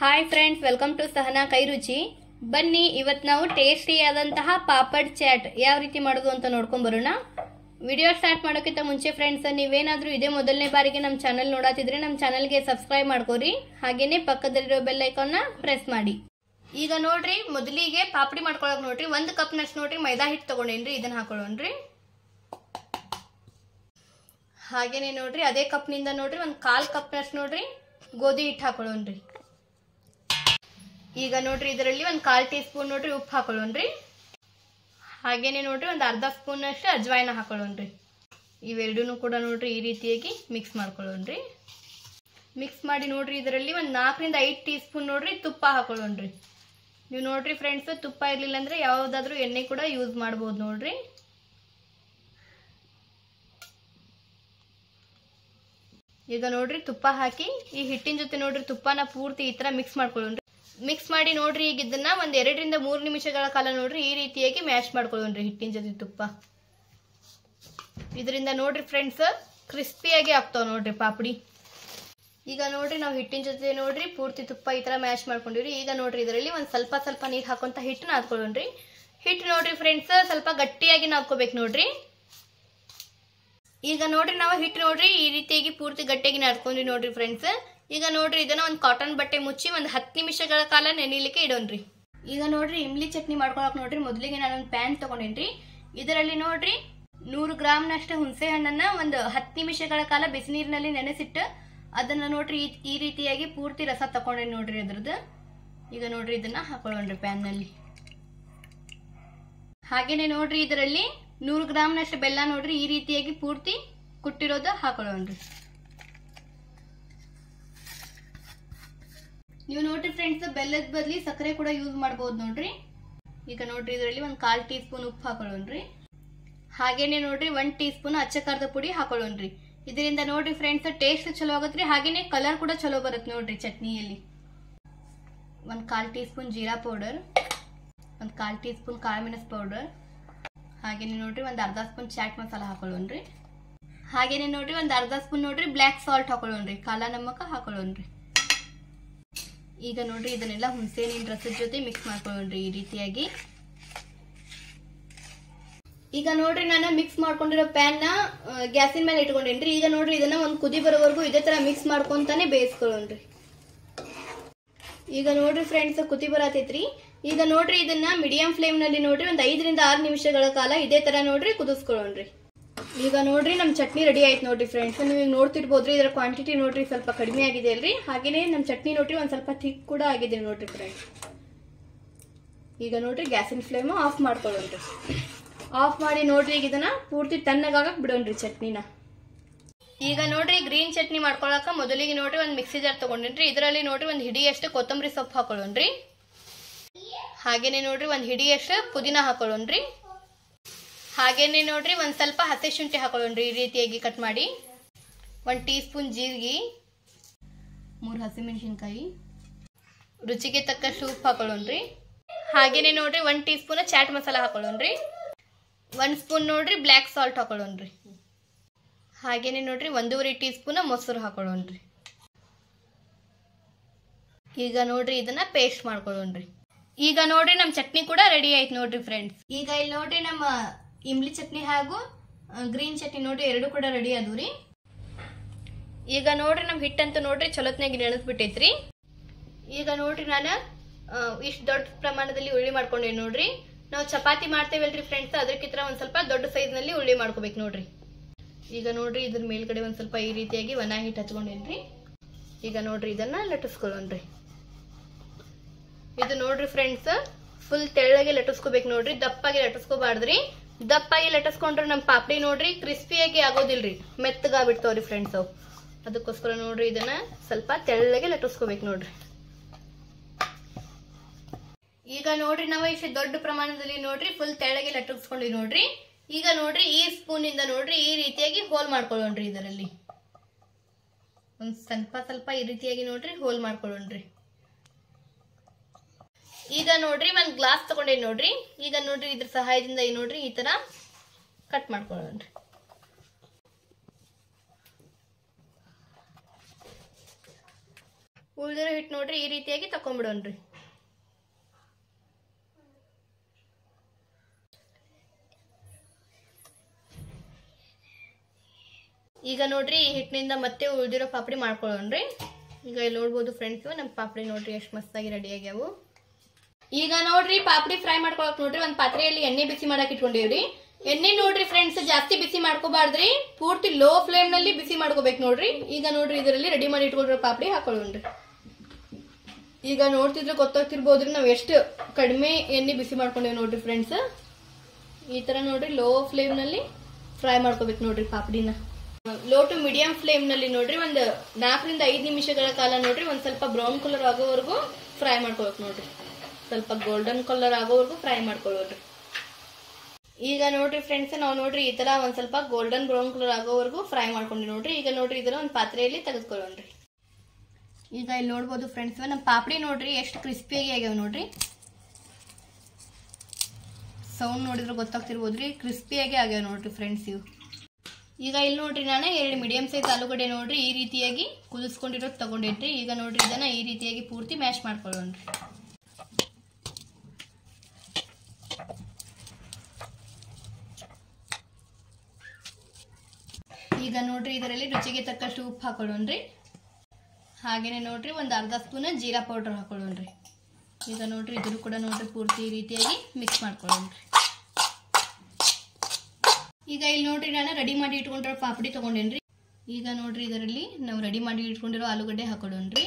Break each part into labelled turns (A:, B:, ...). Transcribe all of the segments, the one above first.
A: hi friends welcome to Sahana ಕೈ ರುಚಿ ಬನ್ನಿ ಇವತ್ತು ನಾವು ಟೇಸ್ಟಿ ಆದಂತಹ ಪಾಪಡ್ ಚಾಟ್ ಯಾವ ರೀತಿ ಮಾಡೋದು ಅಂತ ನೋಡ್ಕೊಂಡ್ ಬರೋಣ ವಿಡಿಯೋ ಸ್ಟಾರ್ಟ್ ಮಾಡೋಕ್ಕಿಂತ ಮುಂಚೆ ಫ್ರೆಂಡ್ಸ್ ನೀವೇನಾದ್ರೂ ಇದೇ ಮೊದಲನೇ ಬಾರಿಗೆ ನಮ್ಮ ಚಾನಲ್ ನೋಡತ್ತಿದ್ರೆ ನಮ್ಮ ಚಾನಲ್ಗೆ ಸಬ್ಸ್ಕ್ರೈಬ್ ಮಾಡ್ಕೋರಿ ಹಾಗೇನೆ ಪಕ್ಕದಲ್ಲಿರೋ ಬೆಲ್ ಐಕಾನ್ನ ಪ್ರೆಸ್ ಮಾಡಿ ಈಗ ನೋಡ್ರಿ ಮೊದಲಿಗೆ ಪಾಪಡಿ ಮಾಡ್ಕೊಳಕ್ ನೋಡ್ರಿ ಒಂದು ಕಪ್ನಷ್ಟು ನೋಡ್ರಿ ಮೈದಾ ಹಿಟ್ಟು ತಗೊಂಡೇನ್ರಿ ಇದನ್ನ ಹಾಕೊಳ್ಳೋಣ್ರಿ ಹಾಗೇನೆ ನೋಡ್ರಿ ಅದೇ ಕಪ್ನಿಂದ ನೋಡ್ರಿ ಒಂದು ಕಾಲ್ ಕಪ್ನಷ್ಟು ನೋಡ್ರಿ ಗೋಧಿ ಹಿಟ್ಟು ಹಾಕೊಳ್ಳೋಣ್ರಿ ಈಗ ನೋಡ್ರಿ ಇದರಲ್ಲಿ ಒಂದು ಕಾಲ್ ಟೀ ಸ್ಪೂನ್ ನೋಡ್ರಿ ಉಪ್ಪು ಹಾಕೊಳ್ಳೋಣ್ರಿ ಹಾಗೇನೆ ನೋಡ್ರಿ ಒಂದು ಅರ್ಧ ಸ್ಪೂನ್ ಅಷ್ಟು ಅಜ್ವಾಯಿನ ಹಾಕೊಳ್ಳೋಣ್ರಿ ಇವೆರಡೂ ಕೂಡ ನೋಡ್ರಿ ಈ ರೀತಿಯಾಗಿ ಮಿಕ್ಸ್ ಮಾಡ್ಕೊಳ್ಳೋಣ್ರಿ ಮಿಕ್ಸ್ ಮಾಡಿ ನೋಡ್ರಿ ಇದರಲ್ಲಿ ಒಂದು ನಾಲ್ಕರಿಂದ ಐದು ಟೀ ಸ್ಪೂನ್ ನೋಡ್ರಿ ತುಪ್ಪ ಹಾಕೊಳ್ಳೋಣ್ರಿ ನೀವು ನೋಡ್ರಿ ಫ್ರೆಂಡ್ಸ್ ತುಪ್ಪ ಇರಲಿಲ್ಲ ಅಂದ್ರೆ ಯಾವುದಾದ್ರೂ ಎಣ್ಣೆ ಕೂಡ ಯೂಸ್ ಮಾಡ್ಬೋದು ನೋಡ್ರಿ ಈಗ ನೋಡ್ರಿ ತುಪ್ಪ ಹಾಕಿ ಈ ಹಿಟ್ಟಿನ ಜೊತೆ ನೋಡ್ರಿ ತುಪ್ಪನ ಪೂರ್ತಿ ಈ ತರ ಮಿಕ್ಸ್ ಮಾಡ್ಕೊಳ್ಳೋಣ್ರಿ ಮಿಕ್ಸ್ ಮಾಡಿ ನೋಡ್ರಿ ಈಗ ಇದನ್ನ ಒಂದ್ ಎರಡರಿಂದ ಮೂರು ನಿಮಿಷಗಳ ಕಾಲ ನೋಡ್ರಿ ಈ ರೀತಿಯಾಗಿ ಮ್ಯಾಶ್ ಮಾಡ್ಕೊಳ್ಳೋಣ್ರಿ ಹಿಟ್ಟಿನ ಜೊತೆ ತುಪ್ಪ ಇದರಿಂದ ನೋಡ್ರಿ ಫ್ರೆಂಡ್ಸ್ ಕ್ರಿಸ್ಪಿಯಾಗಿ ಆಗ್ತಾವ ನೋಡ್ರಿ ಪಾಪಡಿ ಈಗ ನೋಡ್ರಿ ನಾವು ಹಿಟ್ಟಿನ ಜೊತೆ ನೋಡ್ರಿ ಪೂರ್ತಿ ತುಪ್ಪ ಈ ತರ ಮ್ಯಾಶ್ ಮಾಡ್ಕೊಂಡಿವ್ರಿ ಈಗ ನೋಡ್ರಿ ಇದರಲ್ಲಿ ಒಂದ್ ಸ್ವಲ್ಪ ಸ್ವಲ್ಪ ನೀರ್ ಹಾಕೊಂತ ಹಿಟ್ಟು ನಾದ್ಕೊಳ್ಳೋಣ್ರಿ ಹಿಟ್ಟು ನೋಡ್ರಿ ಫ್ರೆಂಡ್ಸ್ ಸ್ವಲ್ಪ ಗಟ್ಟಿಯಾಗಿ ನಾದ್ಕೋಬೇಕು ನೋಡ್ರಿ ಈಗ ನೋಡ್ರಿ ನಾವು ಹಿಟ್ಟು ನೋಡ್ರಿ ಈ ರೀತಿಯಾಗಿ ಪೂರ್ತಿ ಗಟ್ಟಿಯಾಗಿ ನಾದ್ಕೊಂಡ್ರಿ ನೋಡ್ರಿ ಫ್ರೆಂಡ್ಸ್ ಈಗ ನೋಡ್ರಿ ಇದನ್ನ ಒಂದು ಕಾಟನ್ ಬಟ್ಟೆ ಮುಚ್ಚಿ ಒಂದು ಹತ್ತು ನಿಮಿಷಗಳ ಕಾಲ ನೆನಿಲಿಕ್ಕೆ ಇಡೋಣ್ರಿ ಈಗ ನೋಡ್ರಿ ಇಮ್ಲಿ ಚಟ್ನಿ ಮಾಡ್ಕೊಳಕ್ ನೋಡ್ರಿ ಮೊದಲಿಗೆ ನಾನೊಂದು ಪ್ಯಾನ್ ತಗೊಂಡೇನ್ರಿ ಇದರಲ್ಲಿ ನೋಡ್ರಿ ನೂರು ಗ್ರಾಮ್ನಷ್ಟು ಹುಣಸೆ ಹಣ್ಣನ್ನ ಒಂದು ಹತ್ತು ನಿಮಿಷಗಳ ಕಾಲ ಬಿಸಿ ನೀರಿನಲ್ಲಿ ನೆನೆಸಿಟ್ಟು ಅದನ್ನ ನೋಡ್ರಿ ಈ- ಈ ರೀತಿಯಾಗಿ ಪೂರ್ತಿ ರಸ ತಕೊಂಡೇನಿ ನೋಡ್ರಿ ಅದ್ರದ್ದು ಈಗ ನೋಡ್ರಿ ಇದನ್ನ ಹಾಕೊಳ್ಳೋಣ್ರಿ ಪ್ಯಾನ್ನಲ್ಲಿ ಹಾಗೇನೆ ನೋಡ್ರಿ ಇದರಲ್ಲಿ ನೂರು ಗ್ರಾಮ್ನಷ್ಟು ಬೆಲ್ಲ ನೋಡ್ರಿ ಈ ರೀತಿಯಾಗಿ ಪೂರ್ತಿ ಕುಟ್ಟಿರೋದು ಹಾಕೊಳ್ಳೋಣ್ರಿ ನೀವು ನೋಡ್ರಿ ಫ್ರೆಂಡ್ಸ್ ಬೆಲ್ಲದ ಬದಲಿ ಸಕ್ಕರೆ ಕೂಡ ಯೂಸ್ ಮಾಡ್ಬೋದು ನೋಡ್ರಿ ಈಗ ನೋಡ್ರಿ ಇದರಲ್ಲಿ ಒಂದು ಕಾಲ್ ಟೀ ಸ್ಪೂನ್ ಉಪ್ಪು ಹಾಕೊಳ್ಳೋಣ್ರಿ ಹಾಗೇನೆ ನೋಡ್ರಿ ಒಂದ್ ಟೀ ಸ್ಪೂನ್ ಅಚ್ಚ ಖಾರದ ಪುಡಿ ಹಾಕೊಳ್ಳೋಣ್ರಿ ಇದರಿಂದ ನೋಡ್ರಿ ಫ್ರೆಂಡ್ಸ್ ಟೇಸ್ಟ್ ಚಲೋ ಆಗತ್ರಿ ಹಾಗೇನೆ ಕಲರ್ ಕೂಡ ಚಲೋ ಬರುತ್ತೆ ನೋಡ್ರಿ ಚಟ್ನಿಯಲ್ಲಿ ಒಂದ್ ಕಾಲ್ ಟೀ ಸ್ಪೂನ್ ಜೀರಾ ಪೌಡರ್ ಒಂದ್ ಕಾಲ್ ಟೀ ಸ್ಪೂನ್ ಕಾಳು ಮೆಣಸು ಪೌಡರ್ ಹಾಗೇನೆ ನೋಡ್ರಿ ಒಂದ್ ಅರ್ಧ ಸ್ಪೂನ್ ಚಾಟ್ ಮಸಾಲ ಹಾಕೊಳ್ಳೋಣ್ರಿ ಹಾಗೇನೆ ನೋಡ್ರಿ ಒಂದ್ ಅರ್ಧ ಸ್ಪೂನ್ ನೋಡ್ರಿ ಬ್ಲ್ಯಾಕ್ ಸಾಲ್ಟ್ ಹಾಕೊಳ್ಳೋಣ್ರಿ ಕಾಲ ನಮಕ ಹಾಕೊಳ್ಳೋಣ್ರಿ ಈಗ ನೋಡ್ರಿ ಇದನ್ನೆಲ್ಲ ಹುಣಸೆ ಹಣ್ಣಿನ ರಸದ ಜೊತೆ ಮಿಕ್ಸ್ ಮಾಡ್ಕೊಳ್ಳೋಣ್ರಿ ಈ ರೀತಿಯಾಗಿ ಈಗ ನೋಡ್ರಿ ನಾನು ಮಿಕ್ಸ್ ಮಾಡ್ಕೊಂಡಿರೋ ಪ್ಯಾನ್ ನ ಗ್ಯಾಸಿನ ಮೇಲೆ ಇಟ್ಕೊಂಡೇನ್ರಿ ಈಗ ನೋಡ್ರಿ ಇದನ್ನ ಒಂದ್ ಕುದಿ ಬರೋವರೆಗೂ ಇದೇ ತರ ಮಿಕ್ಸ್ ಮಾಡ್ಕೊಂತಾನೆ ಬೇಯಿಸ್ಕೊಳ್ಳೋಣ್ರಿ ಈಗ ನೋಡ್ರಿ ಫ್ರೆಂಡ್ಸ್ ಕುದಿ ಬರತೈತ್ರಿ ಈಗ ನೋಡ್ರಿ ಇದನ್ನ ಮೀಡಿಯಂ ಫ್ಲೇಮ್ ನಲ್ಲಿ ನೋಡ್ರಿ ಒಂದ್ ಐದರಿಂದ ಆರು ನಿಮಿಷಗಳ ಕಾಲ ಇದೇ ತರ ನೋಡ್ರಿ ಕುದಿಸ್ಕೊಳ್ಳೋಣ್ರಿ ಈಗ ನೋಡ್ರಿ ನಮ್ ಚಟ್ನಿ ರೆಡಿ ಆಯ್ತು ನೋಡ್ರಿ ಫ್ರೆಂಡ್ಸ್ ನೀವು ಈಗ ನೋಡ್ತಿರ್ಬೋದ್ರಿ ಇದರ ಕ್ವಾಂಟಿಟಿ ನೋಡ್ರಿ ಸ್ವಲ್ಪ ಕಡಿಮೆ ಆಗಿದೆ ಅಲ್ರಿ ಹಾಗೇನೆ ನಮ್ ಚಟ್ನಿ ನೋಡ್ರಿ ಒಂದ್ ಸ್ವಲ್ಪ ಥಿಕ್ ಕೂಡ ಆಗಿದೆ ನೋಡ್ರಿ ಫ್ರೆಂಡ್ಸ್ ಈಗ ನೋಡ್ರಿ ಗ್ಯಾಸಿನ ಫ್ಲೇಮ್ ಆಫ್ ಮಾಡ್ಕೊಳ್ಳೋಣ್ರಿ ಆಫ್ ಮಾಡಿ ನೋಡ್ರಿ ಈಗ ಇದನ್ನ ಪೂರ್ತಿ ತಣ್ಣಗಾಗಕ್ ಬಿಡೋಣ್ರಿ ಚಟ್ನಿನ ಈಗ ನೋಡ್ರಿ ಗ್ರೀನ್ ಚಟ್ನಿ ಮಾಡ್ಕೊಳಕ ಮೊದಲಿಗೆ ನೋಡ್ರಿ ಒಂದ್ ಮಿಕ್ಸಿ ಜಾರ್ ತಗೊಂಡಿನ್ರಿ ಇದರಲ್ಲಿ ನೋಡ್ರಿ ಒಂದ್ ಹಿಡಿಯಷ್ಟು ಕೊತ್ತಂಬರಿ ಸೊಪ್ಪು ಹಾಕೊಳ್ಳೋಣ್ರಿ ಹಾಗೇನೆ ನೋಡ್ರಿ ಒಂದ್ ಹಿಡಿಯಷ್ಟು ಪುದೀನ ಹಾಕೊಳ್ಳೋಣ್ರಿ ಹಾಗೇನೆ ನೋಡ್ರಿ ಒಂದ್ ಸ್ವಲ್ಪ ಹಸಿ ಶುಂಠಿ ಹಾಕೊಳ್ಳೋಣ್ರಿ ಈ ರೀತಿಯಾಗಿ ಕಟ್ ಮಾಡಿ ಒಂದ್ ಟೀ ಸ್ಪೂನ್ ಜೀರಿಗೆ ಮೂರು ಹಸಿಮೆಣಸಿನ್ಕಾಯಿ ರುಚಿಗೆ ತಕ್ಕಷ್ಟು ಉಪ್ಪು ಹಾಕೊಳ್ಳೋಣ್ರಿ ಹಾಗೇನೆ ನೋಡ್ರಿ ಒಂದ್ ಟೀ ಸ್ಪೂನ್ ಚಾಟ್ ಮಸಾಲ ಹಾಕೊಳ್ಳೋಣ್ರಿ ಒಂದ್ ಸ್ಪೂನ್ ನೋಡ್ರಿ ಬ್ಲ್ಯಾಕ್ ಸಾಲ್ಟ್ ಹಾಕೊಳ್ಳೋಣ್ರಿ ಹಾಗೇನೆ ನೋಡ್ರಿ ಒಂದೂವರೆ ಟೀ ಸ್ಪೂನ್ ಮೊಸರು ಹಾಕೊಳ್ಳೋಣ್ರಿ ಈಗ ನೋಡ್ರಿ ಇದನ್ನ ಪೇಸ್ಟ್ ಮಾಡ್ಕೊಳ್ಳೋಣ್ರಿ ಈಗ ನೋಡ್ರಿ ನಮ್ ಚಟ್ನಿ ಕೂಡ ರೆಡಿ ಆಯ್ತು ನೋಡ್ರಿ ಫ್ರೆಂಡ್ಸ್ ಈಗ ಇಲ್ಲಿ ನೋಡ್ರಿ ನಮ್ಮ ಇಮ್ಲಿ ಚಟ್ನಿ ಹಾಗೂ ಗ್ರೀನ್ ಚಟ್ನಿ ನೋಡ್ರಿ ಎರಡು ಕೂಡ ರೆಡಿ ಆದ್ವು ಈಗ ನೋಡ್ರಿ ನಮ್ ಹಿಟ್ಟಂತೂ ನೋಡ್ರಿ ಚಲೋತ್ನಾಗಿ ನೆನೆಸ್ಬಿಟ್ಟೈತ್ರಿ ಈಗ ನೋಡ್ರಿ ನಾನು ಇಷ್ಟು ದೊಡ್ಡ ಪ್ರಮಾಣದಲ್ಲಿ ಉಳ್ಳಿ ಮಾಡ್ಕೊಂಡೇನಿ ನೋಡ್ರಿ ನಾವು ಚಪಾತಿ ಮಾಡ್ತೇವಲ್ರಿ ಫ್ರೆಂಡ್ಸ್ ಅದಕ್ಕಿಂತ ಒಂದ್ ಸ್ವಲ್ಪ ದೊಡ್ಡ ಸೈಜ್ ನಲ್ಲಿ ಉಳ್ಳಿ ಮಾಡ್ಕೋಬೇಕು ನೋಡ್ರಿ ಈಗ ನೋಡ್ರಿ ಇದ್ರ ಮೇಲ್ಗಡೆ ಒಂದ್ ಸ್ವಲ್ಪ ಈ ರೀತಿಯಾಗಿ ಒಣ ಹಿಟ್ಟು ಹಚ್ಕೊಂಡೇನ್ರಿ ಈಗ ನೋಡ್ರಿ ಇದನ್ನ ಲಟ್ಟಿಸ್ಕೊಳ್ಳೋಣ್ರಿ ಇದು ನೋಡ್ರಿ ಫ್ರೆಂಡ್ಸ್ ಫುಲ್ ತೆಳ್ಳಗೆ ಲಟ್ಟಿಸ್ಕೋಬೇಕು ನೋಡ್ರಿ ದಪ್ಪಾಗಿ ಲಟ್ಟಿಸ್ಕೋಬಾರ್ದ್ರಿ ದಪ್ಪಾಗಿ ಲಟ್ಟಿಸ್ಕೊಂಡ್ರೆ ನಮ್ ಪಾಪಡಿ ನೋಡ್ರಿ ಕ್ರಿಸ್ಪಿಯಾಗಿ ಆಗೋದಿಲ್ರಿ ಮೆತ್ತಗಾಗ್ಬಿಡ್ತಾವ್ರಿ ಫ್ರೆಂಡ್ಸ್ ಅವು ಅದಕ್ಕೋಸ್ಕರ ನೋಡ್ರಿ ಇದನ್ನ ಸ್ವಲ್ಪ ತೆಳ್ಳಗೆ ಲಟ್ಟಿಸ್ಕೋಬೇಕು ನೋಡ್ರಿ ಈಗ ನೋಡ್ರಿ ನಾವು ಇಷ್ಟು ದೊಡ್ಡ ಪ್ರಮಾಣದಲ್ಲಿ ನೋಡ್ರಿ ಫುಲ್ ತೆಳ್ಳಗೆ ಲಟ್ಟಿಸ್ಕೊಂಡಿ ನೋಡ್ರಿ ಈಗ ನೋಡ್ರಿ ಈ ಸ್ಪೂನ್ ಇಂದ ನೋಡ್ರಿ ಈ ರೀತಿಯಾಗಿ ಹೋಲ್ ಮಾಡ್ಕೊಳ್ಳೋಣ್ರಿ ಇದರಲ್ಲಿ ಒಂದ್ ಸ್ವಲ್ಪ ಸ್ವಲ್ಪ ಈ ರೀತಿಯಾಗಿ ನೋಡ್ರಿ ಹೋಲ್ ಮಾಡ್ಕೊಳ್ಳೋಣ್ರಿ ಈಗ ನೋಡ್ರಿ ಒಂದ್ ಗ್ಲಾಸ್ ತಗೊಂಡೇನಿ ನೋಡ್ರಿ ಈಗ ನೋಡ್ರಿ ಇದ್ರ ಸಹಾಯದಿಂದ ಈ ನೋಡ್ರಿ ಈ ತರ ಕಟ್ ಮಾಡ್ಕೊಳ್ಳೋಣ್ರಿ ಉಳ್ದಿರೋ ಹಿಟ್ಟು ನೋಡ್ರಿ ಈ ರೀತಿಯಾಗಿ ತಕೊಂಡ್ಬಿಡೋಣ್ರಿ ಈಗ ನೋಡ್ರಿ ಈ ಹಿಟ್ಟಿನಿಂದ ಮತ್ತೆ ಉಳ್ದಿರೋ ಪಾಪಡಿ ಮಾಡ್ಕೊಳ್ಳೋಣ್ರಿ ಈಗ ಇಲ್ಲಿ ನೋಡ್ಬೋದು ಫ್ರೆಂಡ್ಸ್ ನಮ್ಮ ಪಾಪಡಿ ನೋಡ್ರಿ ಎಷ್ಟು ಮಸ್ತಾಗಿ ರೆಡಿ ಆಗ್ಯಾವು ಈಗ ನೋಡ್ರಿ ಪಾಪಡಿ ಫ್ರೈ ಮಾಡ್ಕೊಳಕ್ ನೋಡ್ರಿ ಒಂದ್ ಪಾತ್ರೆಯಲ್ಲಿ ಎಣ್ಣೆ ಬಿಸಿ ಮಾಡಕ್ ಇಟ್ಕೊಂಡಿವ್ರಿ ಎಣ್ಣೆ ನೋಡ್ರಿ ಫ್ರೆಂಡ್ಸ್ ಜಾಸ್ತಿ ಬಿಸಿ ಮಾಡ್ಕೋಬಾರ್ದ್ರಿ ಪೂರ್ತಿ ಲೋ ಫ್ಲೇಮ್ ನಲ್ಲಿ ಬಿಸಿ ಮಾಡ್ಕೋಬೇಕು ನೋಡ್ರಿ ಈಗ ನೋಡ್ರಿ ಇದರಲ್ಲಿ ರೆಡಿ ಮಾಡಿ ಇಟ್ಕೊಂಡಿರೋ ಪಾಪಡಿ ಹಾಕೊಳ್ಳೋಣ್ರಿ ಈಗ ನೋಡ್ತಿದ್ರೆ ಗೊತ್ತಾಗ್ತಿರ್ಬೋದ್ರಿ ನಾವ್ ಎಷ್ಟು ಕಡಿಮೆ ಎಣ್ಣೆ ಬಿಸಿ ಮಾಡ್ಕೊಂಡೇವಿ ನೋಡ್ರಿ ಫ್ರೆಂಡ್ಸ್ ಈ ತರ ನೋಡ್ರಿ ಲೋ ಫ್ಲೇಮ್ ನಲ್ಲಿ ಫ್ರೈ ಮಾಡ್ಕೋಬೇಕು ನೋಡ್ರಿ ಪಾಪಡಿನ ಲೋ ಟು ಮೀಡಿಯಂ ಫ್ಲೇಮ್ ನಲ್ಲಿ ನೋಡ್ರಿ ಒಂದ್ ನಾಲ್ಕರಿಂದ ಐದ್ ನಿಮಿಷಗಳ ಕಾಲ ನೋಡ್ರಿ ಒಂದ್ ಸ್ವಲ್ಪ ಬ್ರೌನ್ ಕಲರ್ ಆಗೋವರೆಗೂ ಫ್ರೈ ಮಾಡ್ಕೋಬೇಕು ನೋಡ್ರಿ ಸ್ವಲ್ಪ ಗೋಲ್ಡನ್ ಕಲರ್ ಆಗೋವರೆಗೂ ಫ್ರೈ ಮಾಡ್ಕೊಳ್ಳೋದ್ರಿ ಈಗ ನೋಡ್ರಿ ಫ್ರೆಂಡ್ಸ್ ನಾವು ನೋಡ್ರಿ ಈ ತರ ಒಂದ್ ಸ್ವಲ್ಪ ಗೋಲ್ಡನ್ ಬ್ರೌನ್ ಕಲರ್ ಆಗೋವರೆಗೂ ಫ್ರೈ ಮಾಡ್ಕೊಂಡಿ ನೋಡ್ರಿ ಈಗ ನೋಡ್ರಿ ಇದನ್ನ ಒಂದ್ ಪಾತ್ರೆಯಲ್ಲಿ ತೆಗೆದುಕೊಳ್ಳೋಣ್ರಿ ಈಗ ಇಲ್ಲಿ ನೋಡ್ಬೋದು ಫ್ರೆಂಡ್ಸ್ ನಮ್ಮ ಪಾಪಡಿ ನೋಡ್ರಿ ಎಷ್ಟು ಕ್ರಿಸ್ಪಿಯಾಗಿ ಆಗ್ಯಾವ ನೋಡ್ರಿ ಸೌಂಡ್ ನೋಡಿದ್ರೆ ಗೊತ್ತಾಗ್ತಿರ್ಬೋದ್ರಿ ಕ್ರಿಸ್ಪಿಯಾಗಿ ಆಗ್ಯಾವ ನೋಡ್ರಿ ಫ್ರೆಂಡ್ಸ್ ಇವು ಈಗ ಇಲ್ಲಿ ನೋಡ್ರಿ ನಾನು ಎರಡು ಮೀಡಿಯಂ ಸೈಜ್ ಆಲೂಗಡ್ಡೆ ನೋಡ್ರಿ ಈ ರೀತಿಯಾಗಿ ಕುದಿಸ್ಕೊಂಡಿರೋದು ತಗೊಂಡಿದ್ರಿ ಈಗ ನೋಡ್ರಿ ಇದನ್ನ ಈ ರೀತಿಯಾಗಿ ಪೂರ್ತಿ ಮ್ಯಾಶ್ ಮಾಡ್ಕೊಳ್ಳೋಣ್ರಿ ಈಗ ನೋಡ್ರಿ ಇದರಲ್ಲಿ ರುಚಿಗೆ ತಕ್ಕಷ್ಟು ಉಪ್ಪು ಹಾಕೊಳ್ಳೋಣ್ರಿ ಹಾಗೇನೆ ನೋಡ್ರಿ ಒಂದು ಅರ್ಧ ಸ್ಪೂನ್ ಜೀರಾ ಪೌಡರ್ ಹಾಕೊಳ್ಳೋಣ್ರಿ ಈಗ ನೋಡ್ರಿ ಇದ್ರ ಕೂಡ ನೋಡ್ರಿ ಪೂರ್ತಿ ಈ ರೀತಿಯಾಗಿ ಮಿಕ್ಸ್ ಮಾಡ್ಕೊಳ್ಳೋಣ್ರಿ ಈಗ ಇಲ್ಲಿ ನೋಡ್ರಿ ನಾನು ರೆಡಿ ಮಾಡಿ ಇಟ್ಕೊಂಡಿರೋ ಪಾಪಡಿ ತಗೊಂಡೇನ್ರಿ ಈಗ ನೋಡ್ರಿ ಇದರಲ್ಲಿ ನಾವು ರೆಡಿ ಮಾಡಿ ಇಟ್ಕೊಂಡಿರೋ ಆಲೂಗಡ್ಡೆ ಹಾಕೊಳ್ಳೋಣ್ರಿ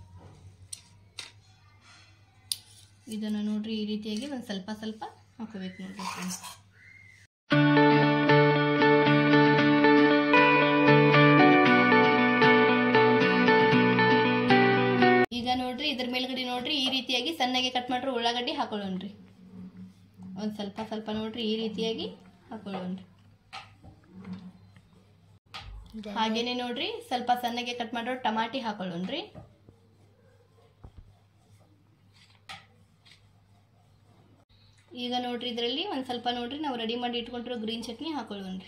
A: ಇದನ್ನ ನೋಡ್ರಿ ಈ ರೀತಿಯಾಗಿ ಒಂದು ಸ್ವಲ್ಪ ಸ್ವಲ್ಪ ಹಾಕೋಬೇಕು ನೋಡ್ರಿ ಫ್ರೆಂಡ್ಸ್ ಈಗ ನೋಡ್ರಿ ಇದ್ರ ಮೇಲ್ಗಡೆ ನೋಡ್ರಿ ಈ ರೀತಿಯಾಗಿ ಸಣ್ಣಗೆ ಕಟ್ ಮಾಡಿರೋ ಉಳ್ಳಾಗಡ್ಡಿ ಹಾಕೊಳ್ಳೋಣ್ರಿ ಒಂದ್ ಸ್ವಲ್ಪ ಸ್ವಲ್ಪ ನೋಡ್ರಿ ಈ ರೀತಿಯಾಗಿ ಹಾಕೊಳ್ಳೋಣ್ರಿ ಹಾಗೇನೆ ನೋಡ್ರಿ ಸ್ವಲ್ಪ ಸಣ್ಣಗೆ ಕಟ್ ಮಾಡಿರೋ ಟಮಾಟಿ ಹಾಕೊಳ್ಳೋಣ್ರಿ ಈಗ ನೋಡ್ರಿ ಇದರಲ್ಲಿ ಒಂದ್ ಸ್ವಲ್ಪ ನೋಡ್ರಿ ನಾವು ರೆಡಿ ಮಾಡಿ ಇಟ್ಕೊಂಡಿರೋ ಗ್ರೀನ್ ಚಟ್ನಿ ಹಾಕೊಳ್ಳೋಣ್ರಿ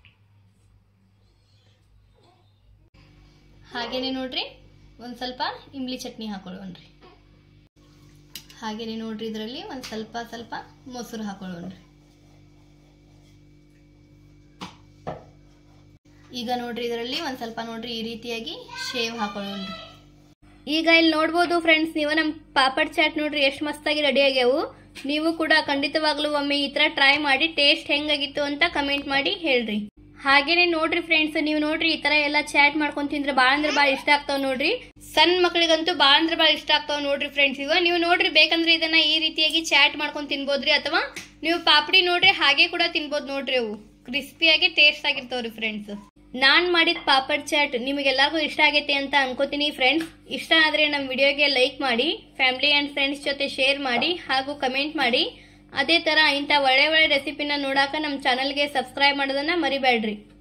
A: ಹಾಗೇನೆ ನೋಡ್ರಿ ಒಂದ್ ಸ್ವಲ್ಪ ಇಂಬ್ಲಿ ಚಟ್ನಿ ಹಾಕೊಳ್ಳೋಣ್ರಿ ಹಾಗೇನೆ ನೋಡ್ರಿ ಇದರಲ್ಲಿ ಒಂದ್ ಸ್ವಲ್ಪ ಸ್ವಲ್ಪ ಮೊಸರು ಹಾಕೊಳ್ಳೋಣ್ರಿ ಈಗ ನೋಡ್ರಿ ಇದರಲ್ಲಿ ಒಂದ್ ಸ್ವಲ್ಪ ನೋಡ್ರಿ ಈ ರೀತಿಯಾಗಿ ಶೇವ್ ಹಾಕೊಳ್ಳೋಣ್ರಿ ಈಗ ಇಲ್ಲಿ ನೋಡ್ಬೋದು ಫ್ರೆಂಡ್ಸ್ ನೀವು ನಮ್ಮ ಪಾಪಡ್ ಚಾಟ್ ನೋಡ್ರಿ ಎಷ್ಟು ಮಸ್ತಾಗಿ ರೆಡಿ ಆಗ್ಯಾವು ನೀವು ಕೂಡ ಖಂಡಿತವಾಗ್ಲೂ ಒಮ್ಮೆ ಈ ತರ ಟ್ರೈ ಮಾಡಿ ಟೇಸ್ಟ್ ಹೆಂಗಾಗಿತ್ತು ಅಂತ ಕಮೆಂಟ್ ಮಾಡಿ ಹೇಳ್ರಿ ಹಾಗೇನೆ ನೋಡ್ರಿ ಫ್ರೆಂಡ್ಸ್ ನೀವು ನೋಡ್ರಿ ಈ ತರ ಎಲ್ಲ ಚಾಟ್ ಮಾಡ್ಕೊಂಡ್ ತಿಂದ್ರೆ ಬಾಳ ಅಂದ್ರೆ ಬಾಳ ಇಷ್ಟ ಆಗ್ತಾವ ನೋಡ್ರಿ ಸಣ್ಣ ಮಕ್ಕಳಿಗಂತೂ ಬಾಳ ಅಂದ್ರೆ ಬಾಳ ಇಷ್ಟ ಆಗ್ತಾವ ನೋಡ್ರಿ ಫ್ರೆಂಡ್ಸ್ ಇವ ನೀವು ನೋಡ್ರಿ ಬೇಕಂದ್ರೆ ಇದನ್ನ ಈ ರೀತಿಯಾಗಿ ಚಾಟ್ ಮಾಡ್ಕೊಂಡ್ ತಿನ್ಬೋದ್ರಿ ಅಥವಾ ನೀವು ಪಾಪಡಿ ನೋಡ್ರಿ ಹಾಗೆ ಕೂಡ ತಿನ್ಬೋದು ನೋಡ್ರಿ ಅವು ಕ್ರಿಸ್ಪಿಯಾಗಿ ಟೇಸ್ಟ್ ಆಗಿರ್ತಾವ್ರಿ ಫ್ರೆಂಡ್ಸ್ ನಾನ್ ಮಾಡಿದ ಪಾಪಡ್ ಚಾಟ್ ನಿಮಗೆಲ್ಲರಿಗೂ ಇಷ್ಟ ಆಗೈತೆ ಅಂತ ಅನ್ಕೋತೀನಿ ಫ್ರೆಂಡ್ಸ್ ಇಷ್ಟ ಆದ್ರೆ ನಮ್ಮ ವಿಡಿಯೋಗೆ ಲೈಕ್ ಮಾಡಿ ಫ್ಯಾಮಿಲಿ ಅಂಡ್ ಫ್ರೆಂಡ್ಸ್ ಜೊತೆ ಶೇರ್ ಮಾಡಿ ಹಾಗೂ ಕಮೆಂಟ್ ಮಾಡಿ ಅದೇ ತರ ಇಂಥ ಒಳ್ಳೆ ಒಳ್ಳೆ ರೆಸಿಪಿನ ನೋಡಾಕ ನಮ್ಮ ಚಾನಲ್ಗೆ ಸಬ್ಸ್ಕ್ರೈಬ್ ಮಾಡೋದನ್ನ ಮರಿಬೇಡ್ರಿ